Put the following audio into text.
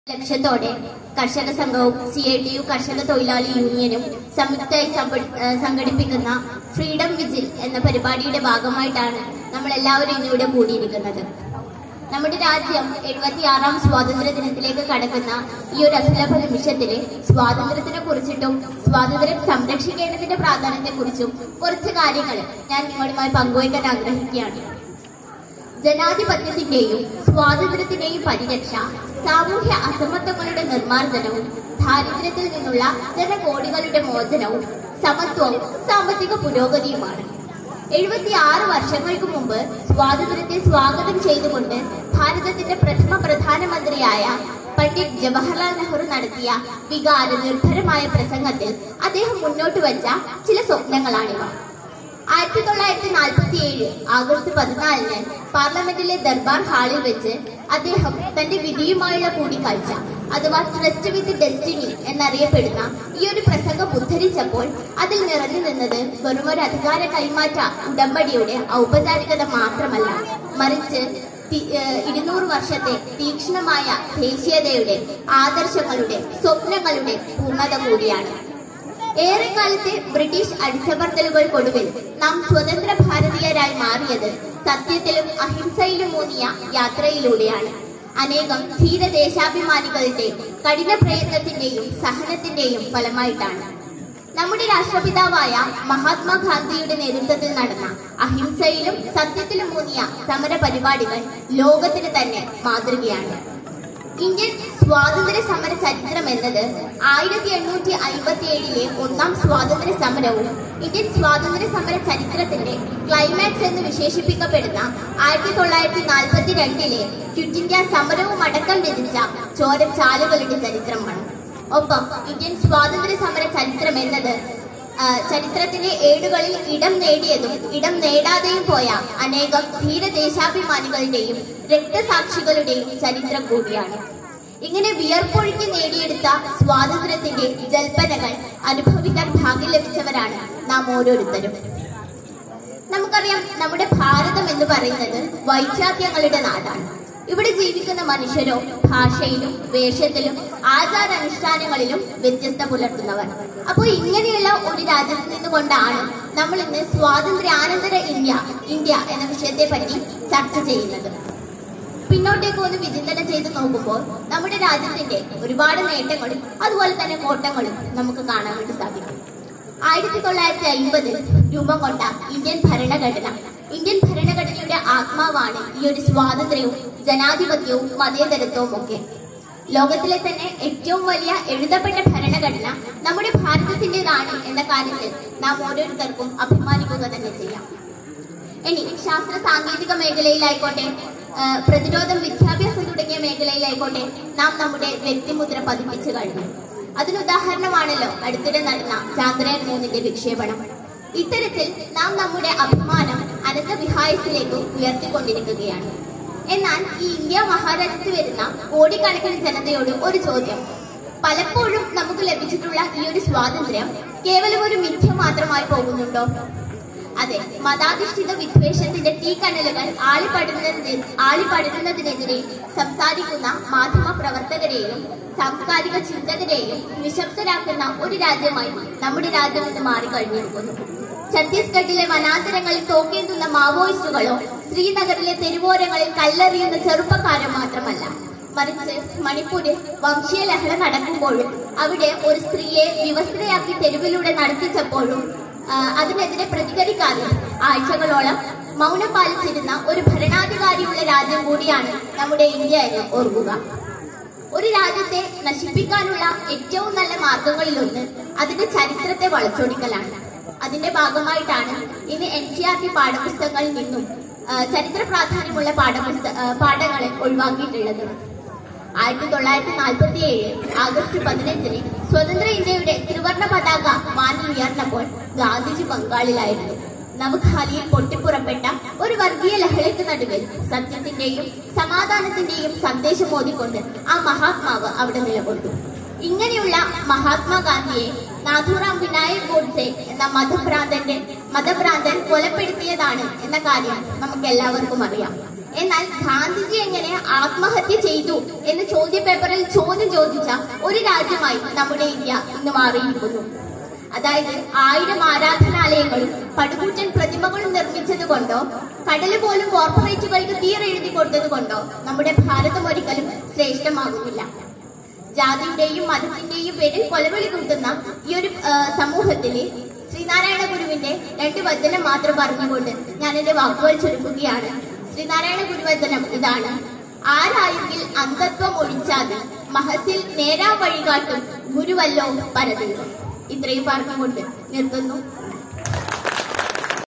ലക്ഷ്യത്തോടെ കർഷക സംഘവും സി ഐ ടി യു കർഷക തൊഴിലാളി യൂണിയനും സംയുക്തമായി സംഘ- ഏഹ് സംഘടിപ്പിക്കുന്ന ഫ്രീഡം വിജിൽ എന്ന പരിപാടിയുടെ ഭാഗമായിട്ടാണ് നമ്മൾ എല്ലാവരും ഇന്നിവിടെ കൂടിയിരിക്കുന്നത് നമ്മുടെ രാജ്യം എഴുപത്തിയാറാം സ്വാതന്ത്ര്യ ദിനത്തിലേക്ക് കടക്കുന്ന ഈ ഒരു അസുലഭ നിമിഷത്തില് സ്വാതന്ത്ര്യത്തിനെ കുറിച്ചിട്ടും സ്വാതന്ത്ര്യം സംരക്ഷിക്കേണ്ടതിന്റെ പ്രാധാന്യത്തെ കുറിച്ചും കുറച്ച് കാര്യങ്ങൾ ഞാൻ നിങ്ങളുമായി പങ്കുവയ്ക്കാൻ ആഗ്രഹിക്കുകയാണ് ജനാധിപത്യത്തിന്റെയും സ്വാതന്ത്ര്യത്തിന്റെയും പരിരക്ഷ സാമൂഹ്യ അസമത്വങ്ങളുടെ നിർമ്മാർജ്ജനവും ദാരിദ്ര്യത്തിൽ നിന്നുള്ള ജനകോടികളുടെ മോചനവും സമത്വവും സാമ്പത്തിക പുരോഗതിയുമാണ് എഴുപത്തിയാറ് വർഷങ്ങൾക്ക് മുമ്പ് സ്വാതന്ത്ര്യത്തെ സ്വാഗതം ചെയ്തുകൊണ്ട് ഭാരതത്തിന്റെ പ്രഥമ പ്രധാനമന്ത്രിയായ പണ്ഡിറ്റ് ജവഹർലാൽ നെഹ്റു നടത്തിയ വികാര നിർഭരമായ പ്രസംഗത്തിൽ അദ്ദേഹം മുന്നോട്ട് വച്ച ചില സ്വപ്നങ്ങളാണിവ ആയിരത്തി തൊള്ളായിരത്തി നാൽപ്പത്തി ഏഴ് ആഗസ്റ്റ് പതിനാലിന് പാർലമെന്റിലെ ദർബാർ ഹാളിൽ വെച്ച് അദ്ദേഹം തന്റെ വിധിയുമായുള്ള കൂടിക്കാഴ്ച അഥവാ ട്രസ്റ്റ് വിത്ത് ഡെസ്റ്റിനി എന്നറിയപ്പെടുന്ന ഈ ഒരു പ്രസംഗം ഉദ്ധരിച്ചപ്പോൾ അതിൽ നിറഞ്ഞു നിന്നത് വെറുമൊരു അധികാര കൈമാറ്റ ഉടമ്പടിയുടെ ഔപചാരികത മാത്രമല്ല മറിച്ച് തി- ഏഹ് ഇരുന്നൂറ് വർഷത്തെ തീക്ഷ്ണമായ ദേശീയതയുടെ ആദർശങ്ങളുടെ സ്വപ്നങ്ങളുടെ പൂർണ്ണത കൂടിയാണ് ഏറെക്കാലത്തെ ബ്രിട്ടീഷ് അടിച്ചമർത്തലുകൾക്കൊടുവിൽ നാം സ്വതന്ത്ര ഭാരതീയരായി മാറിയത് സത്യത്തിലും അഹിംസയിലും ഊന്നിയ യാത്രയിലൂടെയാണ് അനേകം ധീരദേശാഭിമാനികളുടെ കഠിന പ്രയത്നത്തിന്റെയും സഹനത്തിന്റെയും ഫലമായിട്ടാണ് നമ്മുടെ രാഷ്ട്രപിതാവായ മഹാത്മാഗാന്ധിയുടെ നേതൃത്വത്തിൽ നടന്ന അഹിംസയിലും സത്യത്തിലും ഊന്നിയ സമര പരിപാടികൾ ലോകത്തിന് തന്നെ മാതൃകയാണ് ഇന്ത്യൻ സ്വാതന്ത്ര്യ സമര ചരിത്രം എന്നത് ആയിരത്തി എണ്ണൂറ്റി അമ്പത്തി ഏഴിലെ ഒന്നാം സ്വാതന്ത്ര്യ സമരവും ഇന്ത്യൻ സ്വാതന്ത്ര്യ സമര ചരിത്രത്തിന്റെ ക്ലൈമാക്സ് എന്ന് വിശേഷിപ്പിക്കപ്പെടുന്ന ആയിരത്തി തൊള്ളായിരത്തി നാൽപ്പത്തി രണ്ടിലെ ക്വിറ്റ് ഇന്ത്യ സമരവും അടക്കം രചിച്ച ചോരച്ചാലുകളുടെ ചരിത്രമാണ് ഒപ്പം ഇന്ത്യൻ സ്വാതന്ത്ര്യ സമര ചരിത്രം എന്നത് ആ, ചരിത്രത്തിന്റെ ഏടുകളിൽ ഇടം നേടിയതും ഇടം നേടാതെയും പോയ അനേകം ധീരദേശാഭിമാനികളുടെയും രക്തസാക്ഷികളുടെയും ചരിത്രം കൂടിയാണ് ഇങ്ങനെ വിയർപ്പൊഴുക്കി നേടിയെടുത്ത സ്വാതന്ത്ര്യത്തിന്റെ ജൽപ്പനകൾ അനുഭവിക്കാൻ ഭാഗ്യം ലഭിച്ചവരാണ് നാം ഓരോരുത്തരും നമുക്കറിയാം നമ്മുടെ ഭാരതം എന്ന് പറയുന്നത് വൈചാത്യങ്ങളുടെ നാടാണ് ഇവിടെ ജീവിക്കുന്ന മനുഷ്യരോ ഭാഷയിലും വേഷത്തിലും ആചാരാനുഷ്ഠാനങ്ങളിലും വ്യത്യസ്ത പുലർത്തുന്നവർ അപ്പോൾ ഇങ്ങനെയുള്ള ഒരു രാജ്യത്ത് നിന്നുകൊണ്ടാണ് നമ്മൾ ഇന്ന് സ്വാതന്ത്ര്യാനന്തര ഇന്ത്യ ഇന്ത്യ എന്ന വിഷയത്തെ പറ്റി ചർച്ച ചെയ്യുന്നത് പിന്നോട്ടേക്ക് ഒന്ന് വിചിന്തനം ചെയ്ത് നോക്കുമ്പോൾ നമ്മുടെ രാജ്യത്തിന്റെ ഒരുപാട് നേട്ടങ്ങളും അതുപോലെ തന്നെ കോട്ടങ്ങളും നമുക്ക് കാണാൻ വേണ്ടി സാധിക്കും ആയിരത്തി തൊള്ളായിരത്തി അയ്മ്പതിൽ രൂപം കൊണ്ട ഇന്ത്യൻ ഭരണഘടന ഇന്ത്യൻ ഭരണഘടനയുടെ ആത്മാവാണ് ഈ ഒരു സ്വാതന്ത്ര്യവും ജനാധിപത്യവും മതേതരത്വവും ഒക്കെ ലോകത്തിലെ തന്നെ ഏറ്റവും വലിയ എഴുതപ്പെട്ട ഭരണഘടന നമ്മുടെ ഭാരതത്തിൻ്റെതാണ് എന്ന കാര്യത്തിൽ നാം ഓരോരുത്തർക്കും അഭിമാനിക്കുക തന്നെ ചെയ്യാം ഇനി ശാസ്ത്ര സാങ്കേതിക മേഖലയിലായിക്കോട്ടെ ആ, പ്രതിരോധം വിദ്യാഭ്യാസം തുടങ്ങിയ മേഖലയിലായിക്കോട്ടെ നാം നമ്മുടെ വ്യക്തിമുദ്ര പതിപ്പിച്ചു കഴിഞ്ഞു അതിനുദാഹരണമാണല്ലോ അടുത്തിടെ നടന്ന ചാന്ദ്രയാൻ മൂന്നിന്റെ വിക്ഷേപണം ഇത്തരത്തിൽ നാം നമ്മുടെ അഭിമാനം അനന്ത വിഹായസിലേക്ക് ഉയർത്തിക്കൊണ്ടിരിക്കുകയാണ് എന്നാൽ ഈ ഇന്ത്യ മഹാരാജ്യത്ത് വരുന്ന കോടിക്കണക്കിന് ജനതയോട് ഒരു ചോദ്യം പലപ്പോഴും നമുക്ക് ലഭിച്ചിട്ടുള്ള ഈ ഒരു സ്വാതന്ത്ര്യം കേവലം ഒരു മിഥ്യ മാത്രമായി പോകുന്നുണ്ടോ അതെ മതാധിഷ്ഠിത വിദ്വേഷത്തിന്റെ തീക്കനലുകൾ ആളിപ്പടരുന്നതിന് ആളിപ്പടരുന്നതിനെതിരെ സംസാരിക്കുന്ന മാധ്യമ പ്രവർത്തകരെയും സാംസ്കാരിക ചിന്തകരെയും നിശബ്ദരാക്കുന്ന ഒരു രാജ്യമായി നമ്മുടെ രാജ്യം ഇന്ന് മാറിക്കഴിഞ്ഞിരിക്കുന്നു ഛത്തീസ്ഗഡിലെ വനാന്തരങ്ങളിൽ തോക്കേന്തുന്ന മാവോയിസ്റ്റുകളോ ശ്രീനഗറിലെ തെരുവോരങ്ങളിൽ കല്ലെറിയുന്ന ചെറുപ്പക്കാരോ മാത്രമല്ല മറിച്ച് മണിപ്പൂരിൽ വംശീയ ലഹള നടക്കുമ്പോഴും അവിടെ ഒരു സ്ത്രീയെ വിവസ്ത്രയാക്കി തെരുവിലൂടെ നടത്തിച്ചപ്പോഴും ആ, അതിനെതിരെ പ്രതികരിക്കാതെ ആഴ്ചകളോളം മൗനം പാലിച്ചിരുന്ന ഒരു ഭരണാധികാരിയുള്ള രാജ്യം കൂടിയാണ് നമ്മുടെ ഇന്ത്യ എന്ന് ഓർക്കുക ഒരു രാജ്യത്തെ നശിപ്പിക്കാനുള്ള ഏറ്റവും നല്ല മാർഗങ്ങളിലൊന്ന് അതിന്റെ ചരിത്രത്തെ വളച്ചൊടിക്കലാണ് അതിന്റെ ഭാഗമായിട്ടാണ് ഇന്ന് എൻ സി ആർ ടി പാഠപുസ്തകങ്ങളിൽ നിന്നും ആ, ചരിത്ര പ്രാധാന്യമുള്ള പാഠപുസ്തക ആ, പാഠങ്ങളെ ഒഴിവാക്കിയിട്ടുള്ളത് ആയിരത്തി തൊള്ളായിരത്തി നാൽപ്പത്തി ഏഴ് ആഗസ്റ്റ് പതിനഞ്ചിന് സ്വതന്ത്ര ഇന്ത്യയുടെ ത്രിവർണ പതാക വാനിൽ ഉയർന്നപ്പോൾ ഗാന്ധിജി ബംഗാളിലായിരുന്നു നവഖാലിയിൽ പൊട്ടിപ്പുറപ്പെട്ട ഒരു വർഗീയ ലഹളയ്ക്ക് നടുവിൽ സത്യത്തിന്റെയും സമാധാനത്തിന്റെയും സന്ദേശം ഓതിക്കൊണ്ട് ആ മഹാത്മാവ് അവിടെ നിലകൊണ്ടു ഇങ്ങനെയുള്ള മഹാത്മാഗാന്ധിയെ നാഥുറാം വിനായക് ഗോഡ്സെ എന്ന മതഭ്രാന്തന്റെ മതഭ്രാന്തൻ കൊലപ്പെടുത്തിയതാണ് എന്ന കാര്യം നമുക്ക് എല്ലാവർക്കും അറിയാം എന്നാൽ ഗാന്ധിജി എങ്ങനെ ആത്മഹത്യ ചെയ്തു എന്ന് ചോദ്യ പേപ്പറിൽ ചോദ്യം ചോദിച്ച ഒരു രാജ്യമായി നമ്മുടെ ഇന്ത്യ ഇന്ന് മാറിയിരിക്കുന്നു അതായത് ആയിരം ആരാധനാലയങ്ങളും പടുകൂറ്റൻ പ്രതിമകളും നിർമ്മിച്ചത് കൊണ്ടോ കടല് പോലും കോർപ്പറേറ്റുകൾക്ക് തീരെഴുതി കൊടുത്തത് കൊണ്ടോ നമ്മുടെ ഭാരതം ഒരിക്കലും ശ്രേഷ്ഠമാകുന്നില്ല ജാതിയുടെയും മതത്തിന്റെയും പേരിൽ കൊലവിളി കൂട്ടുന്ന ഈ ഒരു ആ, സമൂഹത്തില് ശ്രീനാരായണ ഗുരുവിന്റെ രണ്ട് വചനം മാത്രം പറഞ്ഞുകൊണ്ട് ഞാൻ എന്റെ വാക്കുകൾ ചുരുക്കുകയാണ് ശ്രീനാരായണ ഗുരുവചനം ഇതാണ് ആരായെങ്കിൽ അന്ധത്വം ഒഴിച്ചാതെ മഹസിൽ നേരാ വഴികാട്ടും ഗുരുവല്ലോ പരദൈവം ഇത്രയും പറഞ്ഞുകൊണ്ട് നിർത്തുന്നു